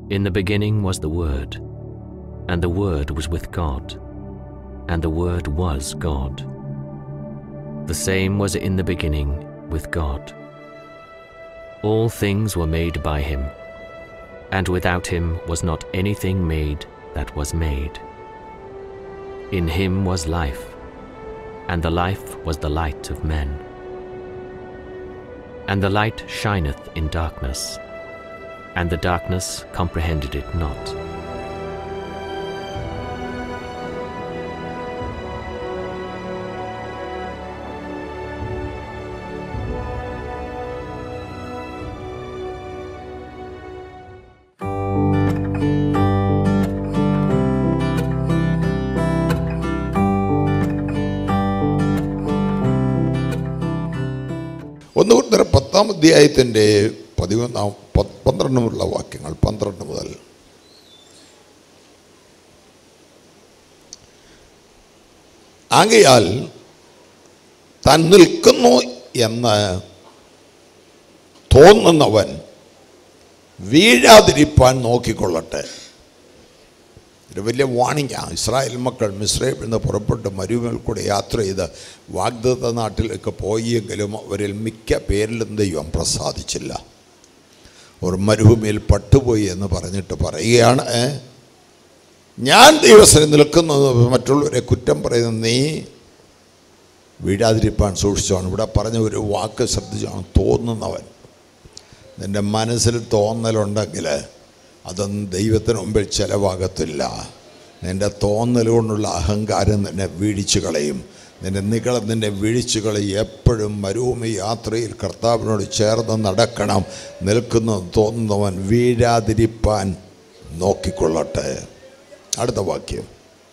In the beginning was the Word, and the Word was with God, and the Word was God. The same was in the beginning with God. All things were made by him, and without him was not anything made that was made. In him was life, and the life was the light of men. And the light shineth in darkness, and the darkness comprehended it not. ഒന്ന് ഉത്തര പത്താം അധ്യായത്തിൻ്റെ പതിമൂന്നാം പ- പന്ത്രണ്ട് മുതലുള്ള വാക്യങ്ങൾ പന്ത്രണ്ട് മുതൽ ആകയാൽ താൻ നിൽക്കുന്നു എന്ന് തോന്നുന്നവൻ വീഴാതിരിപ്പാൻ നോക്കിക്കൊള്ളട്ടെ ഒരു വലിയ വാണിംഗാണ് ഇസ്രായേൽ മക്കൾ മിസ്രൈമിൽ നിന്ന് പുറപ്പെട്ട് മരുവിൽ കൂടെ യാത്ര ചെയ്ത് വാഗ്ദത്ത നാട്ടിലേക്ക് പോയെങ്കിലും അവരിൽ മിക്ക പേരിലും ദൈവം പ്രസാദിച്ചില്ല ഒരു മരുഭൂമിയിൽ പട്ടുപോയി എന്ന് പറഞ്ഞിട്ട് പറയുകയാണ് "ഏ, ഞാൻ ദൈവസ്ഥയിൽ നിൽക്കുന്നത് മറ്റുള്ളവരെ കുറ്റം പറയുന്ന നീ വീഴാതിരിപ്പാൻ സൂക്ഷിച്ചോണം ഇവിടെ പറഞ്ഞ ഒരു വാക്ക് ശ്രദ്ധിച്ചാണ് തോന്നുന്നവൻ നിൻ്റെ മനസ്സിൽ തോന്നലുണ്ടെങ്കിൽ അതൊന്നും ദൈവത്തിന് മുമ്പിൽ ചിലവാകത്തില്ല നിൻ്റെ തോന്നൽ കൊണ്ടുള്ള അഹങ്കാരം നിന്നെ വീഴിച്ചു കളയും നിൻ്റെ നികള നിന്നെ വീഴിച്ചു കളയും എപ്പോഴും മരുഭൂമി യാത്രയിൽ കർത്താവിനോട് ചേർന്ന് നടക്കണം നിൽക്കുന്ന തോന്നുന്നവൻ വീഴാതിരിപ്പാൻ നോക്കിക്കൊള്ളട്ടെ അടുത്ത വാക്യം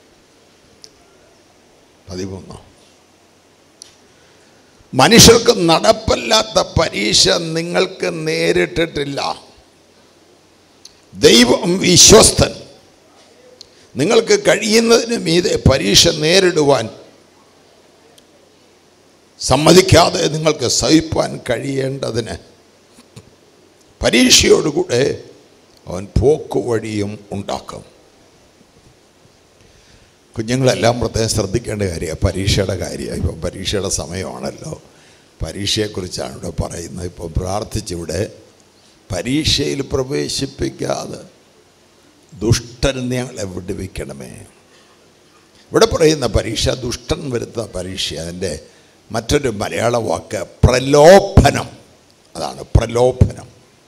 പതിമൂന്ന് മനുഷ്യർക്ക് നടപ്പല്ലാത്ത പരീക്ഷ നിങ്ങൾക്ക് നേരിട്ടിട്ടില്ല ദൈവം വിശ്വസ്തൻ നിങ്ങൾക്ക് കഴിയുന്നതിന് മീതെ പരീക്ഷ നേരിടുവാൻ സമ്മതിക്കാതെ നിങ്ങൾക്ക് സഹിപ്പാൻ കഴിയേണ്ടതിന് പരീക്ഷയോടുകൂടെ അവൻ പോക്കുവഴിയും ഉണ്ടാക്കും കുഞ്ഞുങ്ങളെല്ലാം പ്രത്യേകം ശ്രദ്ധിക്കേണ്ട കാര്യമാണ് പരീക്ഷയുടെ കാര്യമാണ് ഇപ്പം പരീക്ഷയുടെ സമയമാണല്ലോ പരീക്ഷയെക്കുറിച്ചാണ് ഇവിടെ പറയുന്നത് ഇപ്പോൾ പ്രാർത്ഥിച്ചിവിടെ പരീക്ഷയിൽ പ്രവേശിപ്പിക്കാതെ ദുഷ്ടൻ ഞങ്ങളെ വിടുവിക്കണമേ ഇവിടെ പറയുന്ന പരീക്ഷ ദുഷ്ടൻ വരുത്തുന്ന പരീക്ഷ അതിൻ്റെ മറ്റൊരു മലയാള വാക്ക് പ്രലോഭനം അതാണ് പ്രലോഭനം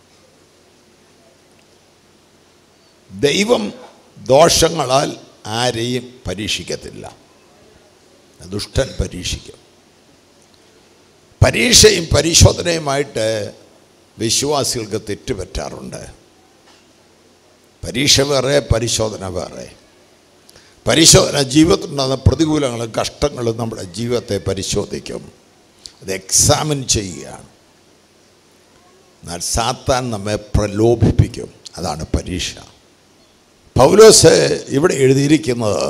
ദൈവം ദോഷങ്ങളാൽ ആരെയും പരീക്ഷിക്കത്തില്ല ദുഷ്ടൻ പരീക്ഷിക്കും പരീക്ഷയും പരിശോധനയുമായിട്ട് വിശ്വാസികൾക്ക് തെറ്റുപറ്റാറുണ്ട് പരീക്ഷ വേറെ പരിശോധന വേറെ പരിശോധന ജീവിതത്തിലുണ്ടാകുന്ന പ്രതികൂലങ്ങളും കഷ്ടങ്ങളും നമ്മുടെ ജീവിതത്തെ പരിശോധിക്കും അത് എക്സാമിൻ ചെയ്യുകയാണ് എന്നാൽ സാത്താൻ നമ്മെ പ്രലോഭിപ്പിക്കും അതാണ് പരീക്ഷ പൗലോസ് ഇവിടെ എഴുതിയിരിക്കുന്നത്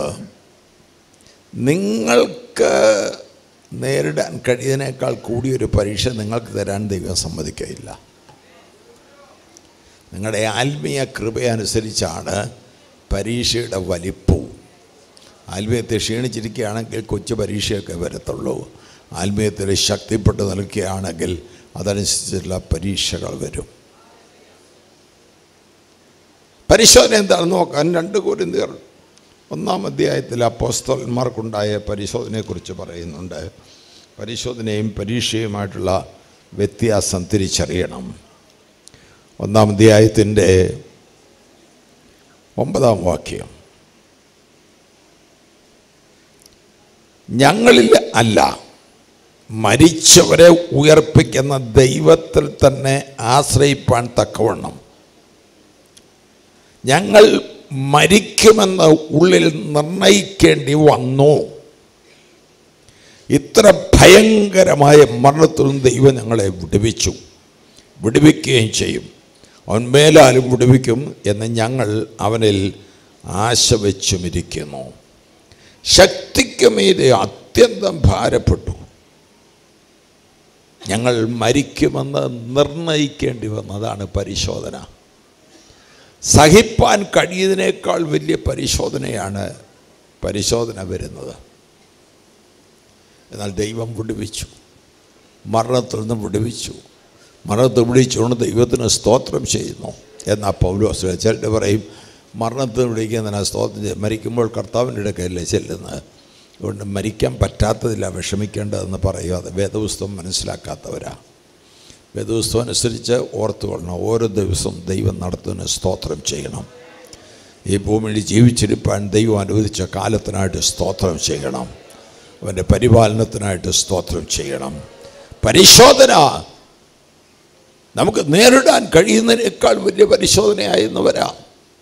നിങ്ങൾക്ക് നേരിടാൻ കഴിയുന്നതിനേക്കാൾ കൂടിയൊരു പരീക്ഷ നിങ്ങൾക്ക് തരാൻ ദൈവം സമ്മതിക്കയില്ല നിങ്ങളുടെ ആത്മീയ കൃപയനുസരിച്ചാണ് പരീക്ഷയുടെ വലിപ്പവും ആത്മീയത്തെ ക്ഷീണിച്ചിരിക്കുകയാണെങ്കിൽ കൊച്ചു പരീക്ഷയൊക്കെ വരത്തുള്ളൂ ആത്മീയത്തിൽ ശക്തിപ്പെട്ട് നിൽക്കുകയാണെങ്കിൽ അതനുസരിച്ചുള്ള പരീക്ഷകൾ വരും പരിശോധന എന്താണെന്ന് നോക്കാൻ രണ്ട് കോരിന്തിയർ ഒന്നാം അധ്യായത്തിൽ അപ്പോസ്തലന്മാർക്കുണ്ടായ പരിശോധനയെക്കുറിച്ച് പറയുന്നുണ്ട് പരിശോധനയും പരീക്ഷയുമായിട്ടുള്ള വ്യത്യാസം തിരിച്ചറിയണം ഒന്നാം അധ്യായത്തിൻ്റെ ഒമ്പതാം വാക്യം ഞങ്ങളിൽ അല്ല മരിച്ചവരെ ഉയർപ്പിക്കുന്ന ദൈവത്തിൽ തന്നെ ആശ്രയിപ്പാൻ തക്കവണ്ണം ഞങ്ങൾ മരിക്കുമെന്ന് ഉള്ളിൽ നിർണയിക്കേണ്ടി വന്നു ഇത്ര ഭയങ്കരമായ മരണത്തിൽ നിന്ന് ദൈവം ഞങ്ങളെ വിടുവിച്ചു വിടുവിക്കുകയും ചെയ്യും അവൻ മേലാലും വിടുവിക്കും എന്ന് ഞങ്ങൾ അവനിൽ ആശ വെച്ചുമിരിക്കുന്നു ശക്തിക്ക് മീതെ അത്യന്തം ഭാരപ്പെട്ടു ഞങ്ങൾ മരിക്കുമെന്ന് നിർണയിക്കേണ്ടി വന്നതാണ് പരിശോധന സഹിപ്പാൻ കഴിയുന്നതിനേക്കാൾ വലിയ പരിശോധനയാണ് പരിശോധന വരുന്നത് എന്നാൽ ദൈവം വിടുവിച്ചു മരണത്തിൽ നിന്ന് വിടുവിച്ചു മരണത്തിൽ വിളിച്ചുകൊണ്ട് ദൈവത്തിന് സ്തോത്രം ചെയ്യുന്നു എന്നാൽ പൗലോസ് ചിലർ പറയും മരണത്തിൽ വിളിക്കുന്നതിനാ സ്തോത്രം ചെയ്യും മരിക്കുമ്പോൾ കർത്താവിൻ്റെ ഇടയ്ക്കല്ലേ ചെല്ലുന്നത് അതുകൊണ്ട് മരിക്കാൻ പറ്റാത്തതില്ല വിഷമിക്കേണ്ടതെന്ന് പറയുക അത് വേദപുസ്തകം മനസ്സിലാക്കാത്തവരാ വേദപുസ്തകം അനുസരിച്ച് ഓർത്തുകൊള്ളണം ഓരോ ദിവസവും ദൈവം നടത്തുന്ന സ്തോത്രം ചെയ്യണം ഈ ഭൂമിയിൽ ജീവിച്ചിരിപ്പാൻ ദൈവം അനുവദിച്ച കാലത്തിനായിട്ട് സ്തോത്രം ചെയ്യണം അവൻ്റെ പരിപാലനത്തിനായിട്ട് സ്തോത്രം ചെയ്യണം പരിശോധന നമുക്ക് നേരിടാൻ കഴിയുന്നതിനേക്കാൾ വലിയ പരിശോധനയായെന്ന് വരാം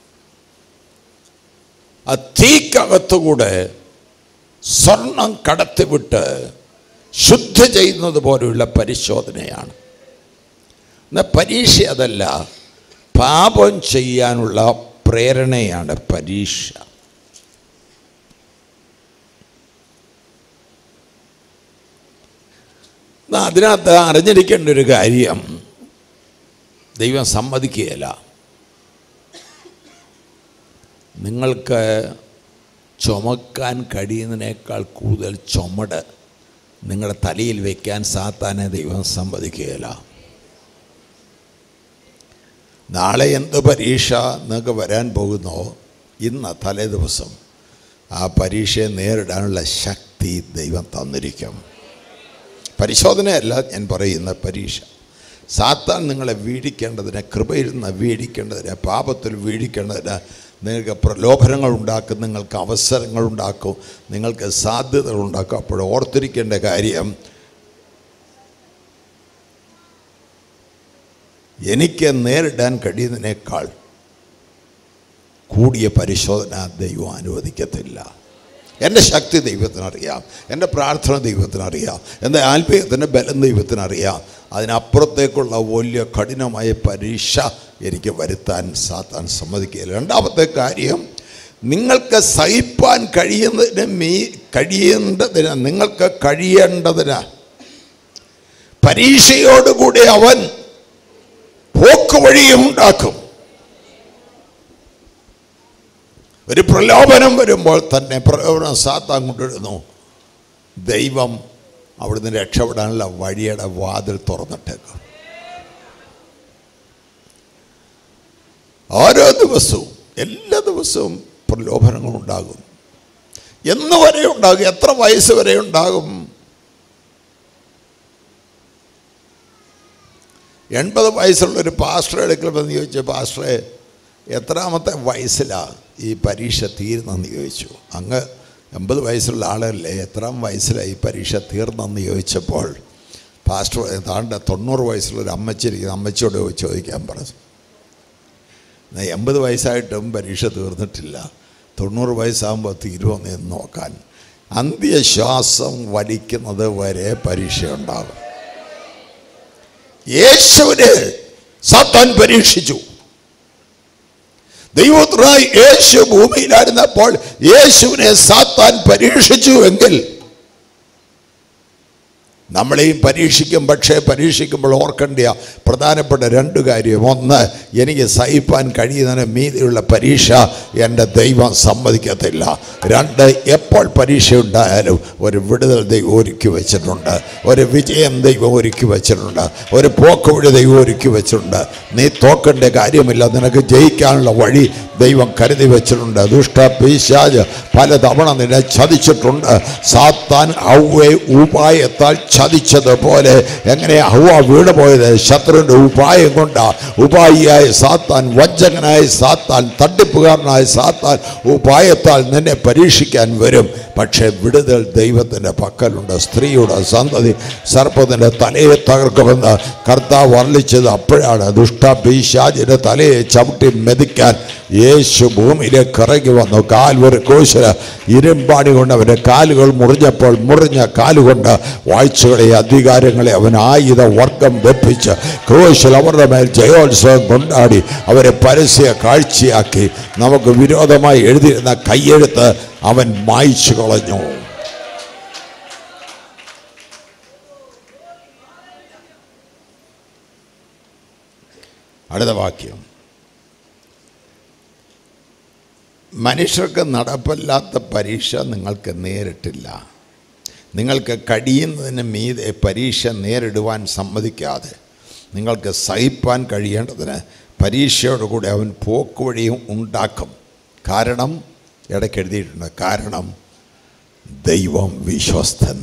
ആ തീക്കകത്തുകൂടെ സ്വർണം കടത്തിവിട്ട് ശുദ്ധ ചെയ്യുന്നത് പോലെയുള്ള പരിശോധനയാണ് എന്നാൽ പരീക്ഷ അതല്ല പാപം ചെയ്യാനുള്ള പ്രേരണയാണ് പരീക്ഷ എന്നാ അതിനകത്ത് അറിഞ്ഞിരിക്കേണ്ട ഒരു കാര്യം ദൈവം സമ്മതിക്കുകയില്ല നിങ്ങൾക്ക് ചുമക്കാൻ കഴിയുന്നതിനേക്കാൾ കൂടുതൽ ചുമട് നിങ്ങളുടെ തലയിൽ വയ്ക്കാൻ സാത്താനെ ദൈവം സമ്മതിക്കുകയില്ല നാളെ എന്ത് പരീക്ഷ നിങ്ങൾക്ക് വരാൻ പോകുന്നോ ഇന്ന് തലേ ദിവസം ആ പരീക്ഷയെ നേരിടാനുള്ള ശക്തി ദൈവം തന്നിരിക്കും പരിശോധനയല്ല ഞാൻ പറയുന്ന പരീക്ഷ സാത്താൻ നിങ്ങളെ വീഴിക്കേണ്ടതിന് കൃപയിൽ നിന്ന് വീഴിക്കേണ്ടതിന് പാപത്തിൽ വീഴിക്കേണ്ടതിന് നിങ്ങൾക്ക് പ്രലോഭനങ്ങൾ ഉണ്ടാക്കും നിങ്ങൾക്ക് അവസരങ്ങൾ ഉണ്ടാക്കും നിങ്ങൾക്ക് സാധ്യതകൾ ഉണ്ടാക്കും അപ്പോൾ ഓർത്തിരിക്കേണ്ട കാര്യം എനിക്ക് നേരിടാൻ കഴിയുന്നതിനേക്കാൾ കൂടിയ പരിശോധന ദൈവം അനുവദിക്കത്തില്ല എൻ്റെ ശക്തി ദൈവത്തിനറിയാം എൻ്റെ പ്രാർത്ഥന ദൈവത്തിനറിയാം എൻ്റെ ആത്മീയത്തിൻ്റെ ബലം ദൈവത്തിനറിയാം അതിനപ്പുറത്തേക്കുള്ള വലിയ കഠിനമായ പരീക്ഷ എനിക്ക് വരുത്താൻ സാത്താൻ സമ്മതിക്കുകയില്ല രണ്ടാമത്തെ കാര്യം നിങ്ങൾക്ക് സഹിപ്പാൻ കഴിയുന്നതിന് മീ കഴിയേണ്ടതിന് നിങ്ങൾക്ക് കഴിയേണ്ടതിന് പരീക്ഷയോടുകൂടി അവൻ പോക്ക് വഴിയും ഉണ്ടാക്കും ഒരു പ്രലോഭനം വരുമ്പോൾ തന്നെ പ്രലോഭനം സാത്താൻ കൊണ്ടിടുന്നു ദൈവം അവിടുന്ന് രക്ഷപ്പെടാനുള്ള വഴിയുടെ വാതിൽ തുറന്നിട്ടേക്കും ഓരോ ദിവസവും എല്ലാ ദിവസവും പ്രലോഭനങ്ങൾ ഉണ്ടാകും എന്ന് വരെ ഉണ്ടാകും എത്ര വയസ്സ് വരെ ഉണ്ടാകും എൺപത് വയസ്സുള്ള ഒരു പാസ്റ്റർ എടുക്കൽ വന്ന് ചോദിച്ചു പാസ്റ്ററെ എത്രാമത്തെ വയസ്സിലാണ് ഈ പരീക്ഷ തീരുന്നെന്ന് ചോദിച്ചു അങ്ങ് എൺപത് വയസ്സുള്ള ആളല്ലേ എത്രാം വയസ്സിലാണ് ഈ പരീക്ഷ തീർന്നെന്ന് ചോദിച്ചപ്പോൾ പാസ്റ്റർ താണ്ട തൊണ്ണൂറ് വയസ്സുള്ള ഒരു അമ്മച്ചിരിക്കുന്ന അമ്മച്ചിയോട് ചോദിക്കാൻ പറഞ്ഞു എന്നാൽ എൺപത് വയസ്സായിട്ടും പരീക്ഷ തീർന്നിട്ടില്ല തൊണ്ണൂറ് വയസ്സാകുമ്പോൾ തീരുമെന്ന് എന്ന് നോക്കാൻ അന്ത്യശ്വാസം വലിക്കുന്നത് വരെ പരീക്ഷ ഉണ്ടാകും യേശുവിനെ സാത്താൻ പരീക്ഷിച്ചു ദൈവത്തിനായി യേശു ഭൂമിയിലായിരുന്നപ്പോൾ യേശുവിനെ സാത്താൻ പരീക്ഷിച്ചു എങ്കിൽ നമ്മളെയും പരീക്ഷിക്കും പക്ഷേ പരീക്ഷിക്കുമ്പോൾ ഓർക്കേണ്ട പ്രധാനപ്പെട്ട രണ്ട് കാര്യം ഒന്ന് എനിക്ക് സഹിപ്പാൻ കഴിയുന്നതിന് മീതിയുള്ള പരീക്ഷ എൻ്റെ ദൈവം സമ്മതിക്കത്തില്ല രണ്ട് എപ്പോൾ പരീക്ഷ ഉണ്ടായാലും ഒരു വിടുതൽ ദൈവം ഒരുക്കി വെച്ചിട്ടുണ്ട് ഒരു വിജയം ദൈവം ഒരുക്കി വെച്ചിട്ടുണ്ട് ഒരു പോക്കുവഴി ദൈവം ഒരുക്കി വെച്ചിട്ടുണ്ട് നീ തോക്കേണ്ട കാര്യമില്ല നിനക്ക് ജയിക്കാനുള്ള വഴി ദൈവം കരുതി വെച്ചിട്ടുണ്ട് ദുഷ്ട പീശാജ് പലതവണ നിന്നെ ചതിച്ചിട്ടുണ്ട് സാത്താൻ ഔവെ ഉപായത്താൽ ചതിച്ചതുപോലെ എങ്ങനെ ഹൗവ വീണ് പോയത് ശത്രുവിൻ്റെ ഉപായം കൊണ്ടാ ഉപായിയായ സാത്താൻ വഞ്ചകനായ സാത്താൻ തട്ടിപ്പുകാരനായ സാത്താൻ ഉപായത്താൽ നിന്നെ പരീക്ഷിക്കാൻ വരും പക്ഷേ വിടുതൽ ദൈവത്തിൻ്റെ പക്കലുണ്ട് സ്ത്രീയുടെ സന്തതി സർപ്പത്തിൻ്റെ തലയെ തകർക്കുമെന്ന് കർത്താവ് വർണ്ണിച്ചത് അപ്പോഴാണ് ദുഷ്ട പീശാജിൻ്റെ തലയെ ചവിട്ടി മെതിക്കാൻ യേശു ഭൂമിയിലേക്ക് ഇറങ്ങി വന്നു കാൽവറി കോശില് ഇരുമ്പാണി കൊണ്ട് അവൻ്റെ കാലുകൾ മുറിഞ്ഞപ്പോൾ മുറിഞ്ഞ കാലുകൊണ്ട് വാഴ്ചകളെ അധികാരങ്ങളെ അവൻ ആയുധ വർഗം വെപ്പിച്ച് ക്രൂശിൽ അവരുടെ മേൽ ജയോത്സവം കൊണ്ടാടി അവരെ പരസ്യ കാഴ്ചയാക്കി നമുക്ക് വിരോധമായി എഴുതിയിരുന്ന കയ്യെഴുത്ത് അവൻ മായ്ച്ചു കളഞ്ഞു അടുത്ത വാക്യം മനുഷ്യർക്ക് നടപ്പല്ലാത്ത പരീക്ഷ നിങ്ങൾക്ക് നേരിട്ടില്ല നിങ്ങൾക്ക് കഴിയുന്നതിന് മീതെ പരീക്ഷ നേരിടുവാൻ സമ്മതിക്കാതെ നിങ്ങൾക്ക് സഹിപ്പാൻ കഴിയേണ്ടതിന് പരീക്ഷയോടുകൂടി അവൻ പോക്കുവഴിയും ഉണ്ടാക്കും കാരണം ഇടയ്ക്ക് എഴുതിയിട്ടുണ്ട് കാരണം ദൈവം വിശ്വസ്തൻ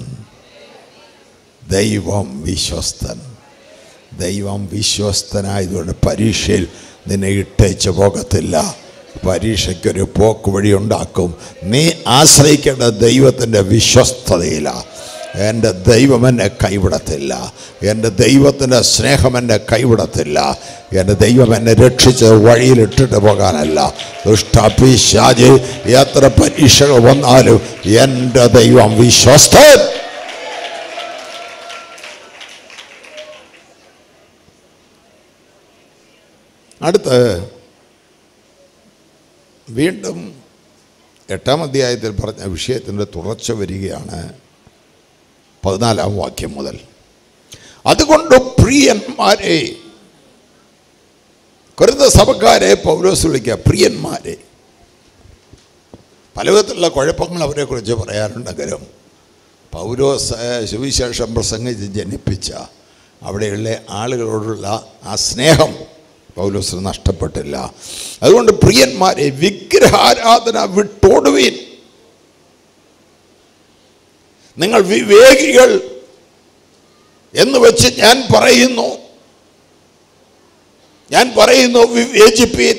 ദൈവം വിശ്വസ്തൻ ദൈവം വിശ്വസ്തനായതുകൊണ്ട് പരീക്ഷയിൽ നിന്നെ ഇട്ടേച്ച് പോകത്തില്ല പരീക്ഷയ്ക്കൊരു പോക്ക് വഴി ഉണ്ടാക്കും നീ ആശ്രയിക്കേണ്ട ദൈവത്തിൻ്റെ വിശ്വസ്തതയിലാണ് എൻ്റെ ദൈവം എന്നെ കൈവിടത്തില്ല എൻ്റെ ദൈവത്തിൻ്റെ സ്നേഹം എന്നെ കൈവിടത്തില്ല എൻ്റെ ദൈവം എന്നെ രക്ഷിച്ച് വഴിയിലിട്ടിട്ട് പോകാനല്ല ദുഷ്ടാപിശാജ് എത്ര പരീക്ഷകൾ വന്നാലും എൻ്റെ ദൈവം വിശ്വസ്തൻ അടുത്ത് വീണ്ടും എട്ടാം അധ്യായത്തിൽ പറഞ്ഞ വിഷയത്തിൻ്റെ തുടർച്ച വരികയാണ് പതിനാലാം വാക്യം മുതൽ അതുകൊണ്ട് പ്രിയന്മാരെ കൊരുത്ത സഭക്കാരെ പൗലോസ് വിളിക്കുക പ്രിയന്മാരെ പല വിധത്തിലുള്ള കുഴപ്പങ്ങൾ അവരെക്കുറിച്ച് പറയാറുണ്ടെങ്കിലും പൗലോസ് സുവിശേഷം പ്രസംഗിച്ച് ജനിപ്പിച്ച അവിടെയുള്ള ആളുകളോടുള്ള ആ സ്നേഹം പൗലോസിന് നഷ്ടപ്പെട്ടില്ല അതുകൊണ്ട് പ്രിയന്മാരെ വിഗ്രഹാരാധന വിട്ടോടുവീൻ നിങ്ങൾ വിവേകികൾ എന്ന് വെച്ച് ഞാൻ പറയുന്നു ഞാൻ പറയുന്നു വിവേചിപ്പീൻ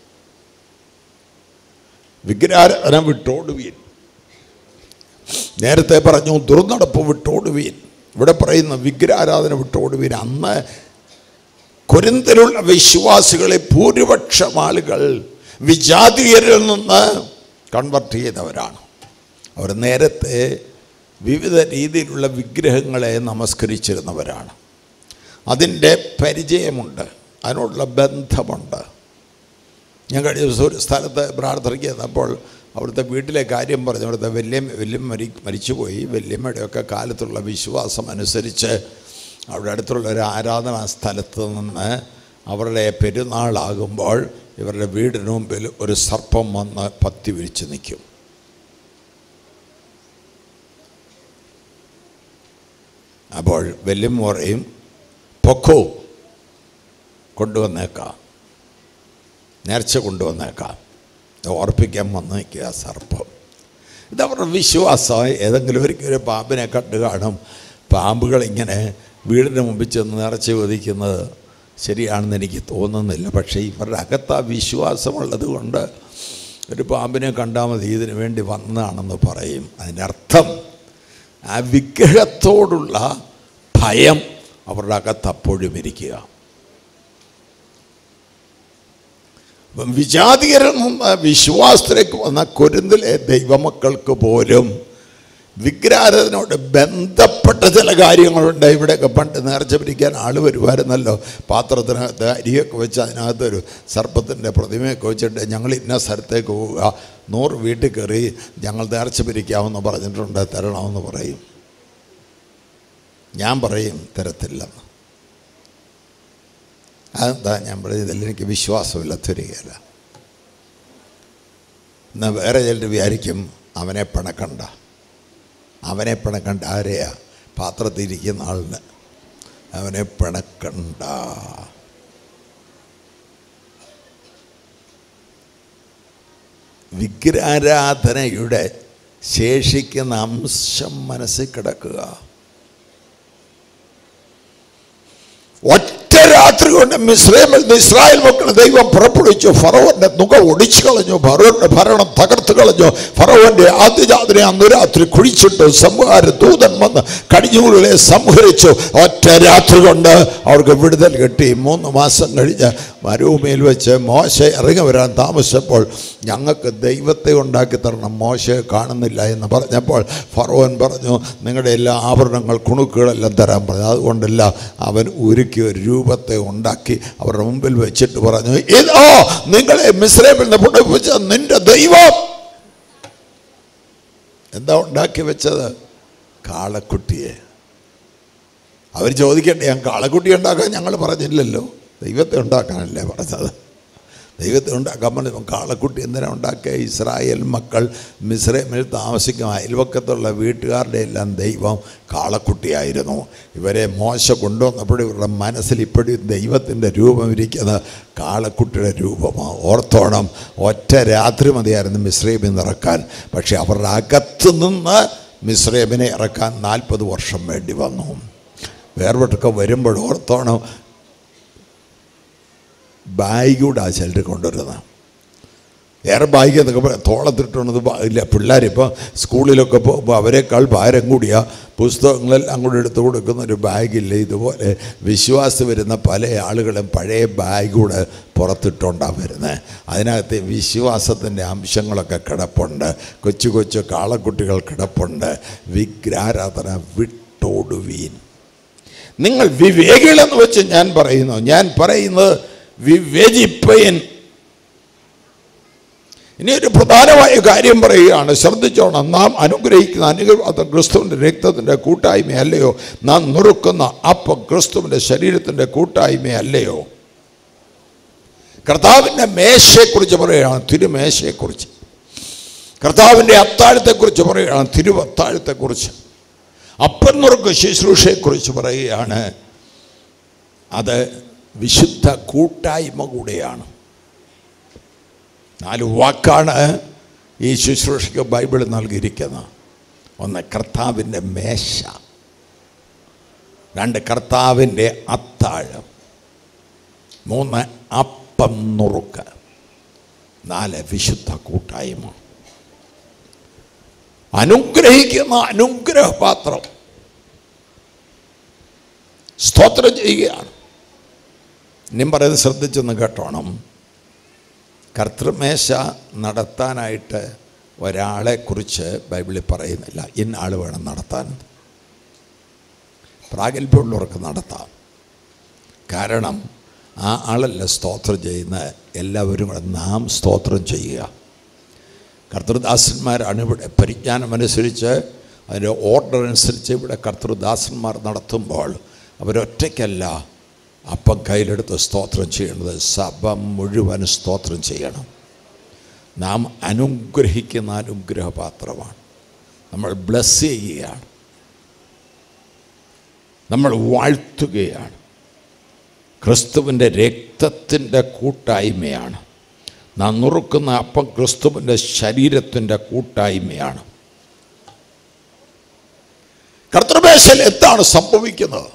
വിഗ്രഹാരാധന വിട്ടോടുവീൻ നേരത്തെ പറഞ്ഞു ദുർനടപ്പ് വിട്ടോടുവീൻ ഇവിടെ പറയുന്ന വിഗ്രഹാരാധന വിട്ടോടുവീൻ അന്ന് കൊരിന്തിലുള്ള വിശ്വാസികളെ ഭൂരിപക്ഷം ആളുകൾ വിജാതീയരിൽ നിന്ന് കൺവെർട്ട് ചെയ്തവരാണ് അവർ നേരത്തെ വിവിധ രീതിയിലുള്ള വിഗ്രഹങ്ങളെ നമസ്കരിച്ചിരുന്നവരാണ് അതിൻ്റെ പരിചയമുണ്ട് അതിനോടുള്ള ബന്ധമുണ്ട് ഞാൻ കഴിഞ്ഞ ദിവസം ഒരു സ്ഥലത്ത് പ്രാർത്ഥനയ്ക്ക് ചെന്നപ്പോൾ അവിടുത്തെ വീട്ടിലെ കാര്യം പറഞ്ഞു അവിടുത്തെ വല്യം വല്യം മരി മരിച്ചുപോയി വല്യമ്മയുടെയൊക്കെ കാലത്തുള്ള വിശ്വാസം അനുസരിച്ച് അവിടെ അടുത്തുള്ള ഒരു ആരാധനാ സ്ഥലത്ത് നിന്ന് അവരുടെ പെരുന്നാളാകുമ്പോൾ ഇവരുടെ വീടിന് മുമ്പിൽ ഒരു സർപ്പം വന്ന് പത്തി വിരിച്ച് നിൽക്കും അപ്പോൾ വല്യം പറയും പൊക്കോ കൊണ്ടുവന്നേക്കാം നേർച്ച കൊണ്ടുവന്നേക്കാം ഓർപ്പിക്കാൻ വന്ന് നിൽക്കുക സർപ്പം ഇതവരുടെ വിശ്വാസം ഏതെങ്കിലും ഒരിക്കലും ഒരു പാമ്പിനെ കണ്ടു കാണും പാമ്പുകൾ ഇങ്ങനെ വീടിന് മുമ്പിൽ ചെന്ന് നിറച്ച് ചോദിക്കുന്നത് ശരിയാണെന്ന് എനിക്ക് തോന്നുന്നില്ല പക്ഷേ ഇവരുടെ അകത്ത് ആ വിശ്വാസമുള്ളത് കൊണ്ട് ഒരു പാമ്പിനെ കണ്ടാൽ മതി ഇതിനു വേണ്ടി വന്നതാണെന്ന് പറയും അതിനർത്ഥം ആ വിഗ്രഹത്തോടുള്ള ഭയം അവരുടെ അകത്ത് അപ്പോഴും ഇരിക്കുക അപ്പം വിജാതികരിൽ നിന്ന് വിശ്വാസത്തിലേക്ക് വന്ന കൊരുന്തിലെ ദൈവമക്കൾക്ക് പോലും വിഗ്രഹാരാധനയോട് ബന്ധപ്പെട്ട ചില കാര്യങ്ങളുണ്ട് ഇവിടെയൊക്കെ പണ്ട് നേർച്ച പിരിക്കാൻ ആൾ വരുമായിരുന്നല്ലോ പാത്രത്തിനകത്ത് അരിയൊക്കെ വെച്ച് അതിനകത്തൊരു സർപ്പത്തിൻ്റെ പ്രതിമയൊക്കെ വെച്ചിട്ട് ഞങ്ങൾ ഇന്ന സ്ഥലത്തേക്ക് പോവുക നൂറ് വീട്ടിൽ കയറി ഞങ്ങൾ നേർച്ച പിരിക്കാമെന്ന് പറഞ്ഞിട്ടുണ്ട് തരണമെന്ന് പറയും ഞാൻ പറയും തരത്തില്ലെന്ന് അതെന്താ ഞാൻ പറയുന്നതിൽ എനിക്ക് വിശ്വാസമില്ല തരികയില്ല എന്നാൽ വേറെ ചിലർ വിചാരിക്കും അവനെ പിണക്കണ്ട അവനെ പിണക്കണ്ട ആരെയാ പാത്രത്തിരിക്കുന്ന ആളിന് അവനെ പിണക്കണ്ട വിഗ്രഹാരാധനയുടെ ശേഷിക്കുന്ന അംശം മനസ്സിൽ കിടക്കുക ഒറ്റ രാത്രി കൊണ്ട് മിശ്രമിൽ നിന്ന് ഇസ്രായേൽ മക്കളെ ദൈവം പുറപ്പെടുവിച്ചു ഫറവന്റെ മുഖം ഒടിച്ചു കളഞ്ഞു ഫറവന്റെ ഭരണം തകർത്ത് കളഞ്ഞു ഫറവന്റെ ആദ്യജാതിനെ അന്ന് രാത്രി കുഴിച്ചിട്ടു സംഹാര ദൂതൻ വന്ന് കടിഞ്ഞൂലുകളെ സംഹരിച്ചു ഒറ്റ രാത്രി കൊണ്ട് അവർക്ക് വിടുതൽ കിട്ടി മൂന്ന് മാസം കഴിഞ്ഞ് മരുഭൂമിയിൽ വെച്ച് മോശ ഇറങ്ങി വരാൻ താമസിച്ചപ്പോൾ ഞങ്ങൾക്ക് ദൈവത്തെ ഉണ്ടാക്കി തരണം മോശയെ കാണുന്നില്ല എന്ന് പറഞ്ഞപ്പോൾ ഫറോൻ പറഞ്ഞു നിങ്ങളുടെ എല്ലാ ആഭരണങ്ങൾ കുണുക്കുകളെല്ലാം തരാൻ പറഞ്ഞു അതുകൊണ്ടല്ല അവൻ ഒരുക്കി ഒരു രൂപത്തെ ഉണ്ടാക്കി അവരുടെ മുമ്പിൽ വെച്ചിട്ട് പറഞ്ഞു ഇതോ നിങ്ങളെ മിശ്രമിൽ നിന്ന് പുടിപ്പിച്ച നിന്റെ ദൈവം എന്താ ഉണ്ടാക്കി വെച്ചത് കാളക്കുട്ടിയെ അവർ ചോദിക്കട്ടെ ഞാൻ കാളക്കുട്ടി ഉണ്ടാക്കാൻ ഞങ്ങൾ പറഞ്ഞില്ലല്ലോ ദൈവത്തെ ഉണ്ടാക്കാനല്ലേ പറഞ്ഞത് ദൈവത്തെ ഉണ്ടാക്കാൻ പറഞ്ഞു കാളക്കുട്ടി എന്തിനാ ഉണ്ടാക്കിയ ഇസ്രായേൽ മക്കൾ മിസ്രൈമിൽ താമസിക്കും അയൽവക്കത്തുള്ള വീട്ടുകാരുടെ എല്ലാം ദൈവം കാളക്കുട്ടിയായിരുന്നു ഇവരെ മോശ കൊണ്ടുവന്നപ്പോഴും ഇവരുടെ മനസ്സിൽ ഇപ്പോഴും ദൈവത്തിൻ്റെ രൂപം ഇരിക്കുന്ന കാളക്കുട്ടിയുടെ രൂപമാണ് ഓർത്തോണം ഒറ്റ രാത്രി മതിയായിരുന്നു മിസ്രൈമിൽ നിന്ന് ഇറക്കാൻ പക്ഷേ അവരുടെ അകത്തു നിന്ന് മിസ്രൈമിനെ ഇറക്കാൻ നാൽപ്പത് വർഷം വേണ്ടി വന്നു വേർപെട്ടൊക്കെ വരുമ്പോൾ ഓർത്തോണം ബാഗൂടെ ആ ചിലർ കൊണ്ടുവരുന്നത് വേറെ ബാഗ് എന്നൊക്കെ പറയാം തോളത്തിട്ടുള്ളത് ഇല്ല പിള്ളേരിപ്പോൾ സ്കൂളിലൊക്കെ പോകുമ്പോൾ അവരെക്കാൾ ഭാരം കൂടിയ പുസ്തകങ്ങളെല്ലാം കൂടെ എടുത്തു കൊടുക്കുന്ന ഒരു ബാഗില്ല ഇതുപോലെ വിശ്വാസം വരുന്ന പല ആളുകളും പഴയ ബാഗൂടെ പുറത്തിട്ടുണ്ടാണ് വരുന്നത് അതിനകത്ത് വിശ്വാസത്തിൻ്റെ അംശങ്ങളൊക്കെ കിടപ്പുണ്ട് കൊച്ചു കൊച്ചു കാളക്കുട്ടികൾ കിടപ്പുണ്ട് വിഗ്രാരാധന വിട്ടോടുവീൻ നിങ്ങൾ വിവേകികളെന്ന് വെച്ച് ഞാൻ പറയുന്നു ഞാൻ പറയുന്നത് വിവേചിപ്പയൻ ഇനി ഒരു പ്രധാനമായ കാര്യം പറയുകയാണ് ശ്രദ്ധിച്ചോണം നാം അനുഗ്രഹിക്കുന്ന അനുഗ്രഹ ക്രിസ്തുവിൻ്റെ രക്തത്തിൻ്റെ കൂട്ടായ്മയല്ലയോ നാം നുറുക്കുന്ന അപ്പം ക്രിസ്തുവിൻ്റെ ശരീരത്തിൻ്റെ കൂട്ടായ്മയല്ലയോ കർത്താവിൻ്റെ മേശയെക്കുറിച്ച് പറയുകയാണ് തിരുമേശയെക്കുറിച്ച് കർത്താവിൻ്റെ അത്താഴത്തെക്കുറിച്ച് പറയുകയാണ് തിരുവത്താഴത്തെക്കുറിച്ച് അപ്പം നുറുക്ക് ശുശ്രൂഷയെക്കുറിച്ച് പറയുകയാണ് അത് വിശുദ്ധ കൂട്ടായ്മ കൂടെയാണ് നാല് വാക്കാണ് ഈ ശുശ്രൂഷയ്ക്ക് ബൈബിൾ നൽകിയിരിക്കുന്നത് ഒന്ന് കർത്താവിൻ്റെ മേശ രണ്ട് കർത്താവിൻ്റെ അത്താഴം മൂന്ന് അപ്പം നുറുക്ക് നാല് വിശുദ്ധ കൂട്ടായ്മ അനുഗ്രഹിക്കുന്ന അനുഗ്രഹപാത്രം സ്തോത്രം ചെയ്യുകയാണ് ഇനിയും പറയുന്നത് ശ്രദ്ധിച്ചൊന്ന് കേട്ടോണം കർത്തൃമേശ നടത്താനായിട്ട് ഒരാളെക്കുറിച്ച് ബൈബിളിൽ പറയുന്നില്ല ഇന്ന ആൾ വേണം നടത്താൻ പ്രാഗൽഭ്യമുള്ളവർക്ക് നടത്താം കാരണം ആ ആളല്ല സ്തോത്രം ചെയ്യുന്ന എല്ലാവരും കൂടെ നാം സ്തോത്രം ചെയ്യുക കർത്തൃദാസന്മാരാണ് ഇവിടെ പരിജ്ഞാനമനുസരിച്ച് അതിൻ്റെ ഓർഡർ അനുസരിച്ച് ഇവിടെ കർത്തൃദാസന്മാർ നടത്തുമ്പോൾ അവരൊറ്റയ്ക്കല്ല അപ്പം കയ്യിലെടുത്ത് സ്തോത്രം ചെയ്യേണ്ടത് സഭ മുഴുവൻ സ്തോത്രം ചെയ്യണം നാം അനുഗ്രഹിക്കുന്ന അനുഗ്രഹപാത്രമാണ് നമ്മൾ ബ്ലസ് ചെയ്യുകയാണ് നമ്മൾ വാഴ്ത്തുകയാണ് ക്രിസ്തുവിൻ്റെ രക്തത്തിൻ്റെ കൂട്ടായ്മയാണ് നാം നുറുക്കുന്ന അപ്പം ക്രിസ്തുവിൻ്റെ ശരീരത്തിൻ്റെ കൂട്ടായ്മയാണ് കർത്തൃമേശയിൽ എന്താണ് സംഭവിക്കുന്നത്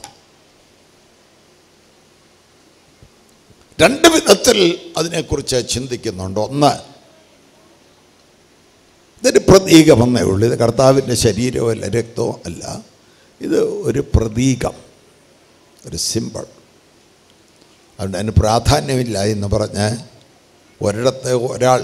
രണ്ട് വിധത്തിൽ അതിനെക്കുറിച്ച് ചിന്തിക്കുന്നുണ്ട് ഒന്ന് ഇതൊരു പ്രതീകമെന്നേ ഉള്ളൂ ഇത് കർത്താവിൻ്റെ ശരീരമോ അല്ല രക്തമോ അല്ല ഇത് ഒരു പ്രതീകം ഒരു സിമ്പിൾ അതുകൊണ്ട് അതിന് പ്രാധാന്യമില്ല എന്ന് പറഞ്ഞ് ഒരിടത്ത് ഒരാൾ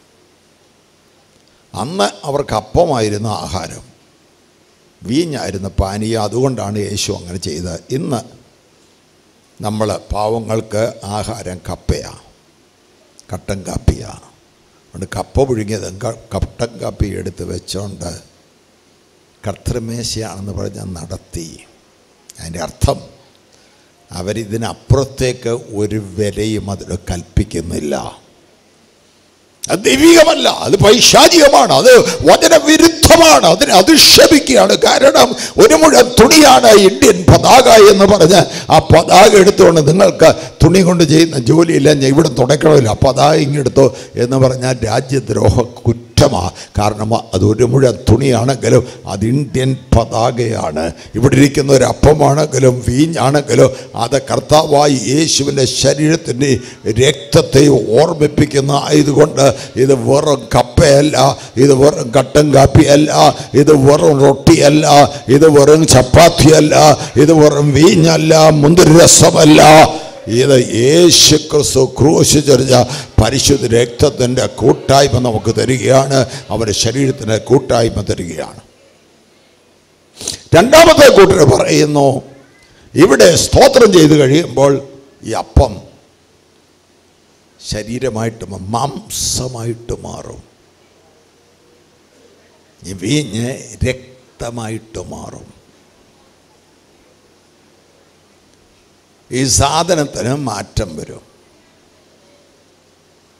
അന്ന് അവർക്ക് അപ്പമായിരുന്നു ആഹാരം വീഞ്ഞായിരുന്നു പാനീയം അതുകൊണ്ടാണ് യേശു അങ്ങനെ ചെയ്തത് ഇന്ന് നമ്മൾ പാവങ്ങൾക്ക് ആഹാരം കപ്പയാണ് കട്ടൻ കാപ്പിയാണ് അതുകൊണ്ട് കപ്പ പുഴുങ്ങിയത് ക- കട്ടൻ കാപ്പി എടുത്ത് വെച്ചോണ്ട് കർത്തൃമേശയാണെന്ന് പറഞ്ഞ് നടത്തി അതിൻ്റെ അർത്ഥം അവരിതിനപ്പുറത്തേക്ക് ഒരു വിലയും അതിൽ കൽപ്പിക്കുന്നില്ല അത് ദൈവികമല്ല അത് പൈശാചികമാണ് അത് വചനവിരുദ്ധമാണ് അതിനെ അധിക്ഷേപിക്കുകയാണ് കാരണം ഒരു മുഴം തുണിയാണ് ഇന്ത്യൻ പതാക എന്ന് പറഞ്ഞ് ആ പതാക എടുത്തുകൊണ്ട് നിങ്ങൾക്ക് തുണി കൊണ്ട് ചെയ്യുന്ന ജോലിയില്ല ഞാൻ ഇവിടെ തുടക്കണമില്ല ആ പതാക ഇങ്ങെടുത്തോ എന്ന് പറഞ്ഞാൽ രാജ്യദ്രോഹ കുറ്റമാണ് കാരണം അത് ഒരു മുഴം തുണിയാണെങ്കിലും അത് ഇന്ത്യൻ പതാകയാണ് ഇവിടെ ഇരിക്കുന്ന ഒരു അപ്പമാണെങ്കിലും വീഞ്ഞാണെങ്കിലും അത് കർത്താവായി യേശുവിൻ്റെ ശരീരത്തിൻ്റെ രക്തത്തെ ഓർമ്മിപ്പിക്കുന്ന ആയതുകൊണ്ട് ഇത് വെറും കപ്പയല്ല ഇത് വെറും കട്ടൻ കാപ്പിയല്ല ഇത് വെറും റൊട്ടിയല്ല ഇത് വെറും ചപ്പാത്തിയല്ല ഇത് വെറും വീഞ്ഞല്ല മുന്തിരി രസമല്ല ഇത് യേശു ക്രിസ്തു ക്രൂശ് ചെറിയ പരിശുദ്ധ രക്തത്തിൻ്റെ കൂട്ടായ്മ നമുക്ക് തരികയാണ് അവരുടെ ശരീരത്തിൻ്റെ കൂട്ടായ്മ തരികയാണ് രണ്ടാമത്തെ കൂട്ടർ പറയുന്നു ഇവിടെ സ്തോത്രം ചെയ്ത് കഴിയുമ്പോൾ ഈ അപ്പം ശരീരമായിട്ട് മ- മാംസമായിട്ട് മാറും ഈ വീഞ്ഞ് രക്തമായിട്ട് മാറും ഈ സാധനത്തിന് മാറ്റം വരും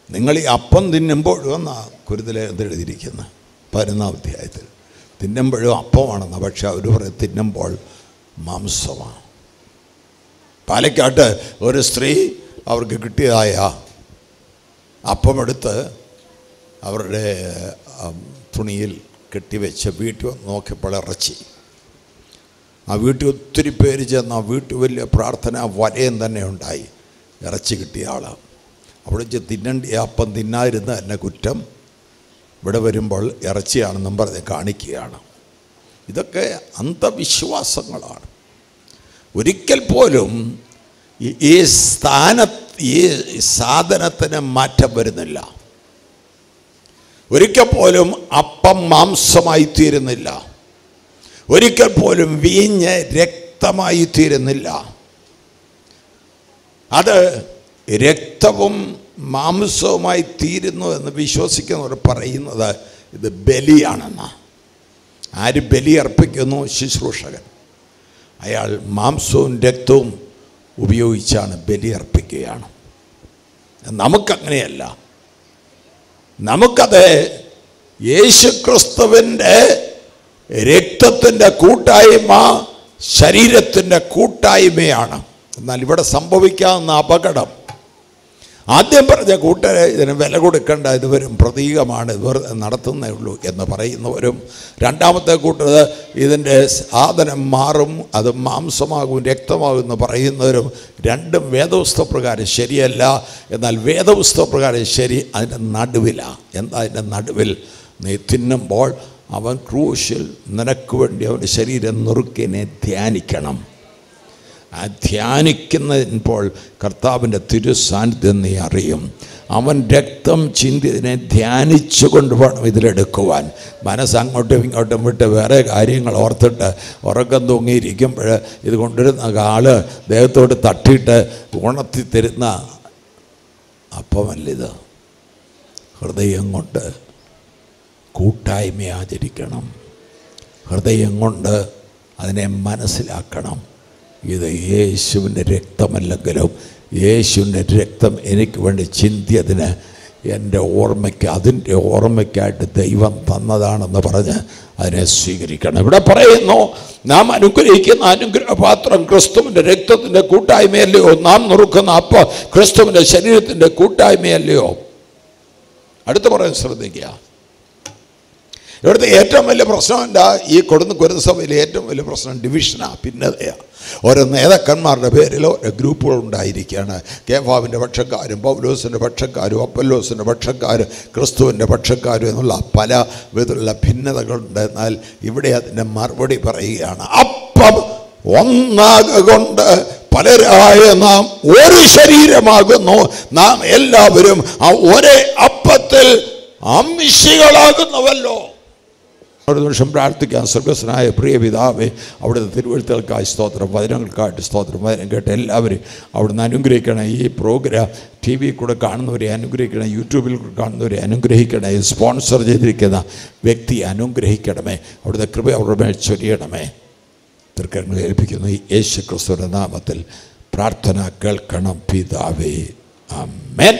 നിങ്ങൾ ഈ അപ്പം തിന്നുമ്പോഴും എന്നാ കുരുതലെ എന്തെഴുതിയിരിക്കുന്നത് പതിനൊന്നാം അധ്യായത്തിൽ തിന്നുമ്പോഴും അപ്പമാണെന്ന് പക്ഷെ അവർ പറയും തിന്നുമ്പോൾ മാംസമാണ് പാലക്കാട്ട് ഒരു സ്ത്രീ അവർക്ക് കിട്ടിയതായ അപ്പമെടുത്ത് അവരുടെ ഉം, തുണിയിൽ കെട്ടിവെച്ച് വീട്ടിൽ വന്ന് നോക്കിയപ്പോൾ ഇറച്ചി ആ വീട്ടിൽ ഒത്തിരി പേര് ചെന്ന് ആ വീട്ടിൽ വലിയ പ്രാർത്ഥന വലയം തന്നെ ഉണ്ടായി ഇറച്ചി കിട്ടിയ ആളാണ് അവിടെ വെച്ച് തിന്നണ്ടി അപ്പം തിന്നാതിരുന്ന തന്നെ കുറ്റം ഇവിടെ വരുമ്പോൾ ഇറച്ചിയാണെന്നും പറഞ്ഞ് കാണിക്കുകയാണ് ഇതൊക്കെ അന്ധവിശ്വാസങ്ങളാണ് ഒരിക്കൽ പോലും ഈ- ഈ സ്ഥാന ഈ സാധനത്തിന് മാറ്റം വരുന്നില്ല ഒരിക്കൽ പോലും അപ്പം മാംസമായി തീരുന്നില്ല ഒരിക്കൽ പോലും വീഞ്ഞ് രക്തമായി തീരുന്നില്ല അത് രക്തവും മാംസവുമായി തീരുന്നു എന്ന് വിശ്വസിക്കുന്നവർ പറയുന്നത് ഇത് ബലിയാണെന്ന് ആര് ബലി അർപ്പിക്കുന്നു ശുശ്രൂഷകൻ അയാൾ മാംസവും രക്തവും ഉപയോഗിച്ചാണ് ബലി അർപ്പിക്കുകയാണ് നമുക്കങ്ങനെയല്ല നമുക്കത് യേശുക്രിസ്തുവിൻ്റെ രക്തത്തിൻ്റെ കൂട്ടായ്മ ശരീരത്തിൻ്റെ കൂട്ടായ്മയാണ് എന്നാൽ ഇവിടെ സംഭവിക്കാവുന്ന അപകടം ആദ്യം പറഞ്ഞ കൂട്ടരെ ഇതിന് വില കൊടുക്കേണ്ട ഇത് വരും പ്രതീകമാണ് ഇത് വെറുതെ നടത്തുന്നേ ഉള്ളൂ എന്ന് പറയുന്നവരും രണ്ടാമത്തെ കൂട്ടർ ഇതിൻ്റെ സാധനം മാറും അത് മാംസമാകും രക്തമാകും എന്ന് പറയുന്നവരും രണ്ടും വേദപുസ്തക പ്രകാരം ശരിയല്ല എന്നാൽ വേദപുസ്തക പ്രകാരം ശരി അതിൻ്റെ നടുവിലാണ് എന്താ അതിൻ്റെ നടുവിൽ നീ തിന്നുമ്പോൾ അവൻ ക്രൂശിൽ നിനക്ക് വേണ്ടി അവൻ്റെ ശരീരം നുറുക്കിനെ ധ്യാനിക്കണം ആ ധ്യാനിക്കുന്നതിപ്പോൾ കർത്താവിൻ്റെ തിരുസാന്നിധ്യം നീ അറിയും അവൻ രക്തം ചിന്തിയതിനെ ധ്യാനിച്ചു കൊണ്ട് വേണം ഇതിലെടുക്കുവാൻ മനസ്സ് അങ്ങോട്ടും ഇങ്ങോട്ടും വിട്ട് വേറെ കാര്യങ്ങൾ ഓർത്തിട്ട് ഉറക്കം തൂങ്ങിയിരിക്കുമ്പോൾ ഇത് കൊണ്ടുവരുന്ന ആള് ദേഹത്തോട് തട്ടിയിട്ട് ഉണർത്തി തരുന്ന അപ്പമല്ലിത് ഹൃദയം കൊണ്ട് കൂട്ടായ്മ ആചരിക്കണം ഹൃദയം കൊണ്ട് അതിനെ മനസ്സിലാക്കണം ഇത് യേശുവിൻ്റെ രക്തമല്ലെങ്കിലും യേശുവിൻ്റെ രക്തം എനിക്ക് വേണ്ടി ചിന്തിയതിന് എൻ്റെ ഓർമ്മയ്ക്ക് അതിൻ്റെ ഓർമ്മയ്ക്കായിട്ട് ദൈവം തന്നതാണെന്ന് പറഞ്ഞ് അതിനെ സ്വീകരിക്കണം ഇവിടെ പറയുന്നു നാം അനുഗ്രഹിക്കുന്ന അനുഗ്രഹപാത്രം ക്രിസ്തുവിൻ്റെ രക്തത്തിൻ്റെ കൂട്ടായ്മയല്ലയോ നാം നുറുക്കുന്ന അപ്പ ക്രിസ്തുവിൻ്റെ ശരീരത്തിൻ്റെ കൂട്ടായ്മയല്ലയോ അടുത്ത് പറയാൻ ശ്രദ്ധിക്കുക ഇവിടുത്തെ ഏറ്റവും വലിയ പ്രശ്നം എന്താ ഈ കൊടുന്ന് കുരുന്ന സഭയിലെ ഏറ്റവും വലിയ പ്രശ്നം ഡിവിഷനാണ് ഭിന്നതയാണ് ഓരോ നേതാക്കന്മാരുടെ പേരിൽ ഓരോ ഗ്രൂപ്പുകൾ ഉണ്ടായിരിക്കുകയാണ് കേഫാവിൻ്റെ പക്ഷക്കാരും പൗലോസിൻ്റെ പക്ഷക്കാരും അപ്പല്ലോസിൻ്റെ പക്ഷക്കാരും ക്രിസ്തുവിൻ്റെ പക്ഷക്കാരും എന്നുള്ള പല വിധത്തിലുള്ള ഭിന്നതകളുണ്ട് എന്നാൽ ഇവിടെ അതിൻ്റെ മറുപടി പറയുകയാണ് അപ്പം ഒന്നാകൊണ്ട് പലരായ നാം ഒരു ശരീരമാകുന്നു നാം എല്ലാവരും ആ ഒരേ അപ്പത്തിൽ അംശികളാകുന്നുവല്ലോ ഒരു നിമിഷം പ്രാർത്ഥിക്കാം സ്വർഗസ്വനായ പ്രിയ പിതാവേ അവിടുത്തെ തിരുവഴുത്തുകൾക്കായി സ്തോത്രം വചനങ്ങൾക്കായിട്ട് സ്തോത്രം വചനം കേട്ട് എല്ലാവരും അവിടുന്ന് അനുഗ്രഹിക്കണം ഈ പ്രോഗ്രാം ടി വി കൂടെ കാണുന്നവരെ അനുഗ്രഹിക്കണം യൂട്യൂബിൽ കൂടെ കാണുന്നവരെ അനുഗ്രഹിക്കണേ സ്പോൺസർ ചെയ്തിരിക്കുന്ന വ്യക്തിയെ അനുഗ്രഹിക്കണമേ അവിടുത്തെ കൃപ അവരുടെ മേൽ ചൊരിയണമേ തൃക്കരങ്ങൾ ഏൽപ്പിക്കുന്നു ഈ യേശു ക്രിസ്തുവിൻ്റെ നാമത്തിൽ പ്രാർത്ഥന കേൾക്കണം പിതാവേ അമ്മേൻ